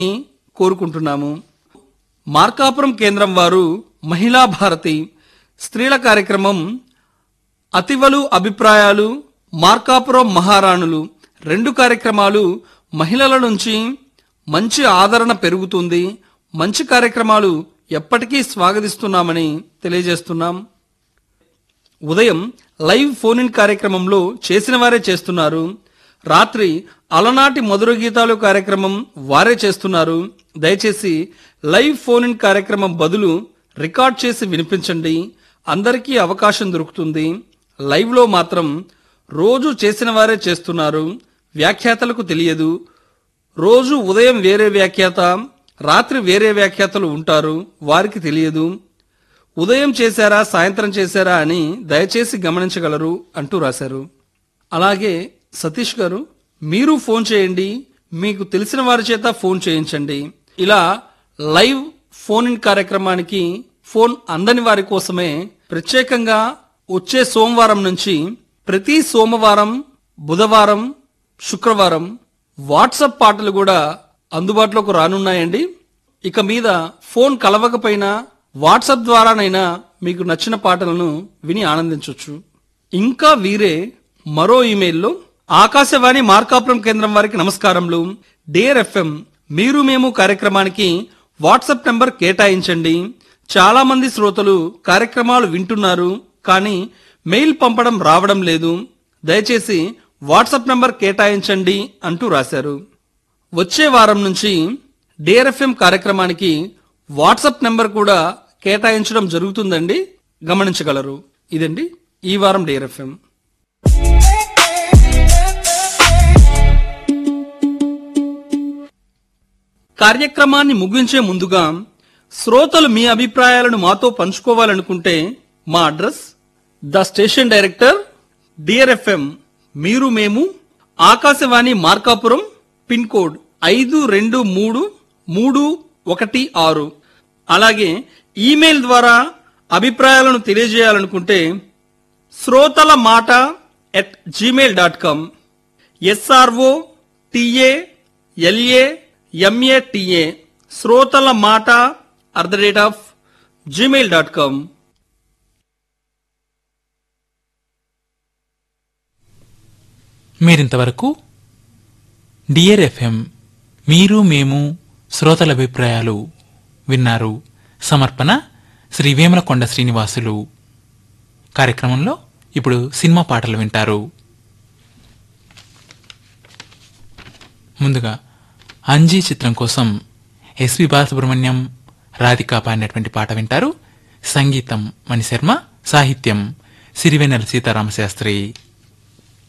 కోరుకుంటున్నాము మార్కాపురం కేంద్రం వారు మహిళా భారతి స్త్రీల కార్యక్రమం అతివలు అభిప్రాయాలు మార్కాపురం మహారాణులు రెండు కార్యక్రమాలు మహిళల నుంచి మంచి ఆదరణ పెరుగుతుంది మంచి కార్యక్రమాలు ఎప్పటికీ స్వాగతిస్తున్నామని తెలియజేస్తున్నాం ఉదయం లైవ్ ఫోన్ ఇన్ కార్యక్రమంలో చేసిన వారే చేస్తున్నారు రాత్రి అలనాటి మధుర గీతాలు కార్యక్రమం వారే చేస్తున్నారు దయచేసి లైవ్ ఫోన్ ఇన్ కార్యక్రమం బదులు రికార్డ్ చేసి వినిపించండి అందరికీ అవకాశం దొరుకుతుంది లైవ్ లో మాత్రం రోజు చేసిన వారే చేస్తున్నారు వ్యాఖ్యాతలకు తెలియదు రోజు ఉదయం వేరే వ్యాఖ్యాత రాత్రి వేరే వ్యాఖ్యాతలు ఉంటారు వారికి తెలియదు ఉదయం చేశారా సాయంత్రం చేశారా అని దయచేసి గమనించగలరు అంటూ రాశారు అలాగే సతీష్ గారు మీరు ఫోన్ చేయండి మీకు తెలిసిన వారి చేత ఫోన్ చేయించండి ఇలా లైవ్ ఫోన్ ఇన్ కార్యక్రమానికి ఫోన్ అందని వారి కోసమే ప్రత్యేకంగా వచ్చే సోమవారం నుంచి ప్రతి సోమవారం బుధవారం శుక్రవారం వాట్సాప్ పాటలు కూడా అందుబాటులోకి రానున్నాయండి ఇక మీద ఫోన్ కలవకపోయినా వాట్సాప్ ద్వారానైనా మీకు నచ్చిన పాటలను విని ఆనందించవచ్చు ఇంకా వీరే మరో ఇమెయిల్లో ఆకాశవాణి మార్కాపురం కేంద్రం వారికి నమస్కారములు డియర్ ఎఫ్ఎం మీరు మేము కార్యక్రమానికి వాట్సాప్ నంబర్ కేటాయించండి చాలా మంది శ్రోతలు కార్యక్రమాలు వింటున్నారు కానీ మెయిల్ పంపడం రావడం లేదు దయచేసి వాట్సాప్ నంబర్ కేటాయించండి అంటూ రాశారు వచ్చే వారం నుంచి డిఆర్ఎఫ్ఎం కార్యక్రమానికి వాట్సాప్ నెంబర్ కూడా కేటాయించడం జరుగుతుందండి గమనించగలరు ఇదండి ఈ వారం డిఆర్ఎఫ్ఎం కార్యక్రమాన్ని ముగించే ముందుగా శ్రోతలు మీ అభిప్రాయాలను మాతో పంచుకోవాలనుకుంటే మా address the station director DRFM మీరు మేము ఆకాశవాణి మార్కాపురం పిన్ కోడ్ ఐదు రెండు మూడు మూడు ఒకటి ఆరు అలాగే ఈమెయిల్ ద్వారా అభిప్రాయాలను తెలియజేయాలనుకుంటే శ్రోతల మాట at gmail dot com SRO TA LA MA TA శ్రోతల మాట at the rate of gmail dot com మీరింతవరకు డియర్ ఎఫ్ఎం మీరు మేము శ్రోతల అభిప్రాయాలు విన్నారు సమర్పణ శ్రీ వేమలకొండ శ్రీనివాసులు కార్యక్రమంలో ఇప్పుడు సినిమా పాటలు వింటారు ముందుగా అంజీ చిత్రం కోసం ఎస్వి బాలసుబ్రహ్మణ్యం రాధిక పాడినటువంటి పాట వింటారు సంగీతం మణిశర్మ సాహిత్యం సిరివెన్నెల సీతారామశాస్త్రి